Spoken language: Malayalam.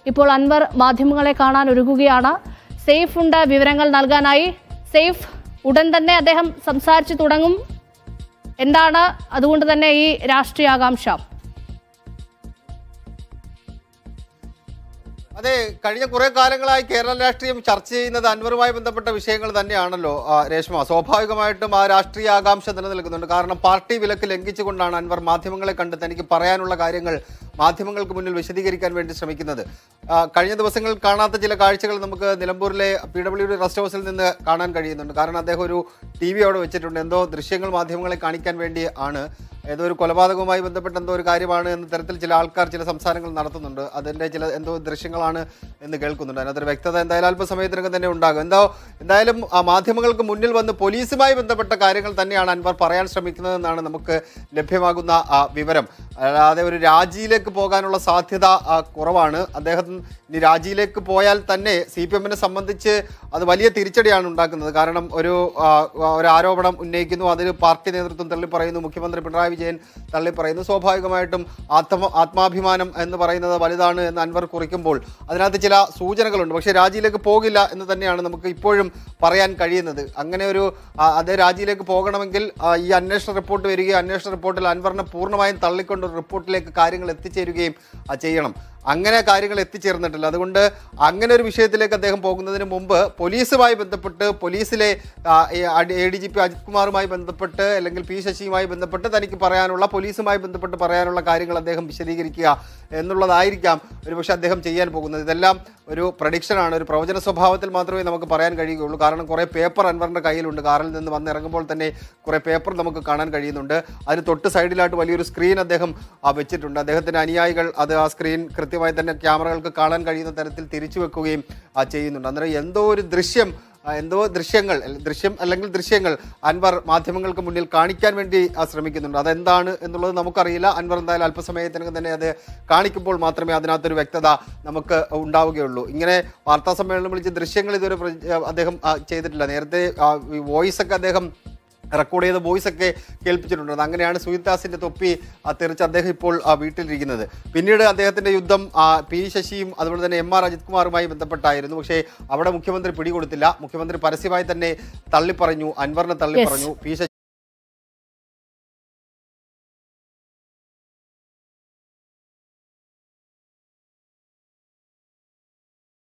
ഇപ്പോൾ അൻവർ മാധ്യമങ്ങളെ കാണാൻ ഒരുങ്ങുകയാണ് സേഫ് ഉണ്ട് വിവരങ്ങൾ നൽകാനായി സേഫ് ഉടൻ തന്നെ അദ്ദേഹം സംസാരിച്ചു തുടങ്ങും എന്താണ് അതുകൊണ്ട് തന്നെ ഈ രാഷ്ട്രീയ ആകാംക്ഷ അതെ കഴിഞ്ഞ കുറെ കാലങ്ങളായി കേരള രാഷ്ട്രീയം ചർച്ച ചെയ്യുന്നത് അൻവറുമായി ബന്ധപ്പെട്ട വിഷയങ്ങൾ തന്നെയാണല്ലോ ആ, രേഷ്മ സ്വാഭാവികമായിട്ടും ആ രാഷ്ട്രീയ ആകാംക്ഷ നിലനിൽക്കുന്നുണ്ട് കാരണം പാർട്ടി വിലക്ക് ലംഘിച്ചുകൊണ്ടാണ് അൻവർ മാധ്യമങ്ങളെ കണ്ട് തനിക്ക് പറയാനുള്ള കാര്യങ്ങൾ മാധ്യമങ്ങൾക്ക് മുന്നിൽ വിശദീകരിക്കാൻ വേണ്ടി ശ്രമിക്കുന്നത് ആ, കഴിഞ്ഞ ദിവസങ്ങളിൽ കാണാത്ത ചില കാഴ്ചകൾ നമുക്ക് നിലമ്പൂരിലെ പി ഡബ്ല്യു ഡി റെസ്റ്റ് ഹൗസിൽ നിന്ന് കാണാൻ കഴിയുന്നുണ്ട് കാരണം അദ്ദേഹം ഒരു ടി വി അവിടെ വെച്ചിട്ടുണ്ട് എന്തോ ദൃശ്യങ്ങൾ മാധ്യമങ്ങളെ കാണിക്കാൻ വേണ്ടി ആണ് ഏതോ ഒരു കൊലപാതകവുമായി ബന്ധപ്പെട്ട എന്തോ ഒരു കാര്യമാണ് എന്ന തരത്തിൽ ചില ആൾക്കാർ ചില സംസാരങ്ങൾ നടത്തുന്നുണ്ട് അതിന്റെ ചില എന്തോ ദൃശ്യങ്ങളാണ് എന്ന് കേൾക്കുന്നുണ്ട് അതിനകത്തൊരു വ്യക്തത എന്തായാലും അല്പസമയത്തിനകം തന്നെ ഉണ്ടാകും എന്തോ എന്തായാലും ആ മാധ്യമങ്ങൾക്ക് മുന്നിൽ വന്ന് പോലീസുമായി ബന്ധപ്പെട്ട കാര്യങ്ങൾ തന്നെയാണ് അൻവർ പറയാൻ ശ്രമിക്കുന്നതെന്നാണ് നമുക്ക് ലഭ്യമാകുന്ന ആ, വിവരം അല്ലാതെ ഒരു രാജിയിലേക്ക് പോകാനുള്ള സാധ്യത ആ, കുറവാണ് അദ്ദേഹം ഇനി രാജിയിലേക്ക് പോയാൽ തന്നെ സി പി എമ്മിനെ സംബന്ധിച്ച് അത് വലിയ തിരിച്ചടിയാണ് ഉണ്ടാക്കുന്നത് കാരണം ഒരു ആ, ഒരു ആരോപണം ഉന്നയിക്കുന്നു അതിന് പാർട്ടി നേതൃത്വം തള്ളി പറയുന്നു മുഖ്യമന്ത്രി പിണറായി വിജയൻ തള്ളി പറയുന്നു സ്വാഭാവികമായിട്ടും ആത്മ ആത്മാഭിമാനം എന്ന് പറയുന്നത് വലുതാണ് എന്ന് അൻവർ കുറിക്കുമ്പോൾ അതിനകത്ത് ചില സൂചനകളുണ്ട് പക്ഷേ രാജിയിലേക്ക് പോകില്ല എന്ന് തന്നെയാണ് നമുക്ക് ഇപ്പോഴും പറയാൻ കഴിയുന്നത് അങ്ങനെ ഒരു ആ, അത് രാജിയിലേക്ക് പോകണമെങ്കിൽ ആ, ഈ അന്വേഷണ റിപ്പോർട്ട് വരികയും അന്വേഷണ റിപ്പോർട്ടിൽ അൻവറിനെ പൂർണ്ണമായും തള്ളിക്കൊണ്ട് ഒരു റിപ്പോർട്ടിലേക്ക് കാര്യങ്ങൾ എത്തിച്ചേരുകയും ആ, ചെയ്യണം അങ്ങനെ കാര്യങ്ങൾ എത്തിച്ചേർന്നിട്ടില്ല അതുകൊണ്ട് അങ്ങനെ ഒരു വിഷയത്തിലേക്ക് അദ്ദേഹം പോകുന്നതിന് മുമ്പ് പോലീസുമായി ബന്ധപ്പെട്ട് പോലീസിലെ A D G P Ajith കുമാറുമായി ബന്ധപ്പെട്ട് അല്ലെങ്കിൽ പി ശശിയുമായി ബന്ധപ്പെട്ട് തനിക്ക് പറയാനുള്ള പോലീസുമായി ബന്ധപ്പെട്ട് പറയാനുള്ള കാര്യങ്ങൾ അദ്ദേഹം വിശദീകരിക്കുക എന്നുള്ളതായിരിക്കാം ഒരുപക്ഷെ അദ്ദേഹം ചെയ്യാൻ പോകുന്നത് ഇതെല്ലാം ഒരു പ്രഡിക്ഷനാണ് ഒരു പ്രവചന സ്വഭാവത്തിൽ മാത്രമേ നമുക്ക് പറയാൻ കഴിയുകയുള്ളൂ കാരണം കുറേ പേപ്പർ അൻവറിൻ്റെ കയ്യിലുണ്ട് കാറിൽ നിന്ന് വന്നിറങ്ങുമ്പോൾ തന്നെ കുറേ പേപ്പർ നമുക്ക് കാണാൻ കഴിയുന്നുണ്ട് അതിന് തൊട്ട് സൈഡിലായിട്ട് വലിയൊരു സ്ക്രീൻ അദ്ദേഹം ആ, വെച്ചിട്ടുണ്ട് അദ്ദേഹത്തിൻ്റെ അനുയായികൾ അത് ആ സ്ക്രീൻ കൃത്യമായി തന്നെ ക്യാമറകൾക്ക് കാണാൻ കഴിയുന്ന തരത്തിൽ തിരിച്ചു വെക്കുകയും ആ, ചെയ്യുന്നുണ്ട് അന്നേരം എന്തോ ഒരു ദൃശ്യം ആ, എന്തോ ദൃശ്യങ്ങൾ അല്ല- ദൃശ്യം അല്ലെങ്കിൽ ദൃശ്യങ്ങൾ അൻവർ മാധ്യമങ്ങൾക്ക് മുന്നിൽ കാണിക്കാൻ വേണ്ടി ആ, ശ്രമിക്കുന്നുണ്ട് അതെന്താണ് എന്നുള്ളത് നമുക്കറിയില്ല അൻവർ എന്തായാലും അല്പസമയത്തിനകം തന്നെ അത് കാണിക്കുമ്പോൾ മാത്രമേ അതിനകത്തൊരു വ്യക്തത നമുക്ക് ഉണ്ടാവുകയുള്ളൂ ഇങ്ങനെ വാർത്താ സമ്മേളനം വിളിച്ച് ദൃശ്യങ്ങൾ ഇതുവരെ പ്ര- അദ്ദേഹം ആ, ചെയ്തിട്ടില്ല നേരത്തെ വോയിസ് ഒക്കെ അദ്ദേഹം റെക്കോർഡ് ചെയ്ത വോയിസ് ഒക്കെ കേൾപ്പിച്ചിട്ടുണ്ട് അങ്ങനെയാണ് സുഹിത്ദാസിന്റെ തൊപ്പി ആ, തെറിച്ച് അദ്ദേഹം ഇപ്പോൾ ആ, വീട്ടിലിരിക്കുന്നത് പിന്നീട് അദ്ദേഹത്തിന്റെ യുദ്ധം ആ, പി ശശിയും അതുപോലെ തന്നെ എം ആർ അജിത് കുമാറുമായി ബന്ധപ്പെട്ടായിരുന്നു പക്ഷേ അവിടെ മുഖ്യമന്ത്രി പിടികൊടുത്തില്ല മുഖ്യമന്ത്രി പരസ്യമായി തന്നെ തള്ളിപ്പറഞ്ഞു അൻവറിനെ തള്ളിപ്പറഞ്ഞു പി ശശി